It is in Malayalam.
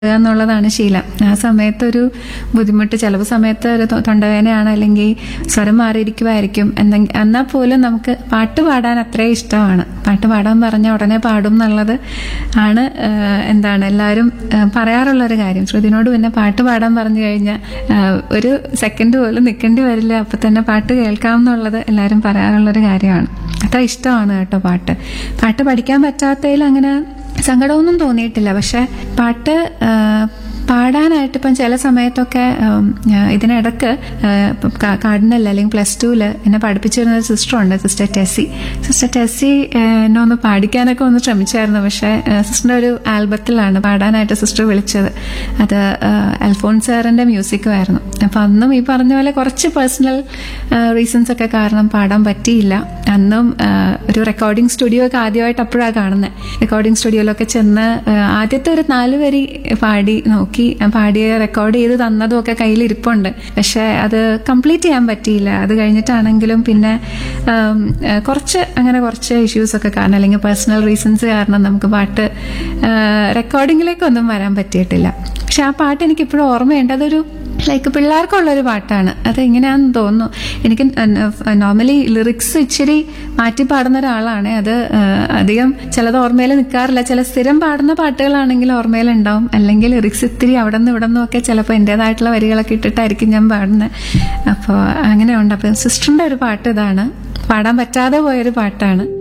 എന്നുള്ളതാണ് ശീലം ആ സമയത്ത് ഒരു ബുദ്ധിമുട്ട് ചിലപ്പോൾ സമയത്ത് ഒരു തൊ- തൊണ്ടവേദനയാണ് അല്ലെങ്കിൽ സ്വരം മാറിയിരിക്കുമായിരിക്കും എന്നെങ്കിൽ എന്നാൽ പോലും നമുക്ക് പാട്ട് പാടാൻ അത്രയും ഇഷ്ടമാണ് പാട്ട് പാടാൻ പറഞ്ഞാൽ ഉടനെ പാടും എന്നുള്ളത് ആണ് ആ, എന്താണ് എല്ലാവരും ആ, പറയാറുള്ളൊരു കാര്യം ശ്രുതിനോട് പിന്നെ പാട്ട് പാടാൻ പറഞ്ഞു കഴിഞ്ഞാൽ ആ, ഒരു സെക്കൻഡ് പോലും നിൽക്കേണ്ടി വരില്ല അപ്പം തന്നെ പാട്ട് കേൾക്കാം എന്നുള്ളത് എല്ലാവരും പറയാറുള്ളൊരു കാര്യമാണ് അത്ര ഇഷ്ടമാണ് കേട്ടോ പാട്ട് പാട്ട് പഠിക്കാൻ പറ്റാത്തതിൽ അങ്ങനെ സങ്കടമൊന്നും തോന്നിയിട്ടില്ല പക്ഷെ പാട്ട് ആ, പാടാനായിട്ട് ഇപ്പം ചില സമയത്തൊക്കെ ഉം, ആ, ഇതിനിടക്ക് കാർഡിനൽ അല്ലെങ്കിൽ പ്ലസ് ടുവിൽ എന്നെ പഠിപ്പിച്ചിരുന്ന ഒരു സിസ്റ്ററുണ്ട് സിസ്റ്റർ ടെസ്സി സിസ്റ്റർ ടെസ്സി ആ, എന്നെ ഒന്ന് പാടിക്കാനൊക്കെ ഒന്ന് ശ്രമിച്ചായിരുന്നു പക്ഷേ സിസ്റ്ററിൻ്റെ ഒരു ആൽബത്തിലാണ് പാടാനായിട്ട് സിസ്റ്റർ വിളിച്ചത് അത് ആ, അൽഫോൺസ് സാറിൻ്റെ മ്യൂസിക്കും ആയിരുന്നു അപ്പം അന്നും ഈ പറഞ്ഞ പോലെ കുറച്ച് പേഴ്സണൽ റീസൺസ് ഒക്കെ കാരണം പാടാൻ പറ്റിയില്ല അന്നും ആ, ഒരു റെക്കോർഡിംഗ് സ്റ്റുഡിയോ ഒക്കെ ആദ്യമായിട്ട് അപ്പോഴാണ് കാണുന്നത് റെക്കോർഡിംഗ് സ്റ്റുഡിയോയിലൊക്കെ ചെന്ന് ആ, ആദ്യത്തെ ഒരു നാല് വരി പാടി നോക്കി ആ പാടിയ റെക്കോർഡ് ചെയ്ത് തന്നതും ഒക്കെ കയ്യിൽ ഇരിപ്പുണ്ട് പക്ഷെ അത് കംപ്ലീറ്റ് ചെയ്യാൻ പറ്റിയില്ല അത് കഴിഞ്ഞിട്ടാണെങ്കിലും പിന്നെ ആം, ആ, കുറച്ച് അങ്ങനെ കുറച്ച് ഇഷ്യൂസ് ഒക്കെ കാരണം അല്ലെങ്കിൽ പേഴ്സണൽ റീസൺസ് കാരണം നമുക്ക് പാട്ട് റെക്കോർഡിങ്ങിലേക്കൊന്നും വരാൻ പറ്റിയിട്ടില്ല പക്ഷെ ആ പാട്ട് എനിക്ക് ഇപ്പോഴും ഓർമ്മയുണ്ട് അതൊരു ലൈക്ക് പിള്ളേർക്കുള്ളൊരു പാട്ടാണ് അത് എങ്ങനെയാണെന്ന് തോന്നുന്നു എനിക്ക് നോർമലി ലിറിക്സ് ഇച്ചിരി മാറ്റി പാടുന്ന ഒരാളാണ് അത് ആ, അധികം ചിലത് ഓർമ്മയിൽ നിൽക്കാറില്ല ചില സ്ഥിരം പാടുന്ന പാട്ടുകളാണെങ്കിൽ ഓർമ്മയിൽ ഉണ്ടാവും അല്ലെങ്കിൽ ലിറിക്സ് ഇത്തിരി അവിടെ നിന്ന് ഇവിടെ നിന്നും ഒക്കെ ചിലപ്പോൾ എൻ്റെതായിട്ടുള്ള വരികളൊക്കെ ഇട്ടിട്ടായിരിക്കും ഞാൻ പാടുന്നത് അപ്പോൾ അങ്ങനെയുണ്ട് അപ്പം സിസ്റ്ററിൻ്റെ ഒരു പാട്ട് ഇതാണ് പാടാൻ പറ്റാതെ പോയൊരു പാട്ടാണ്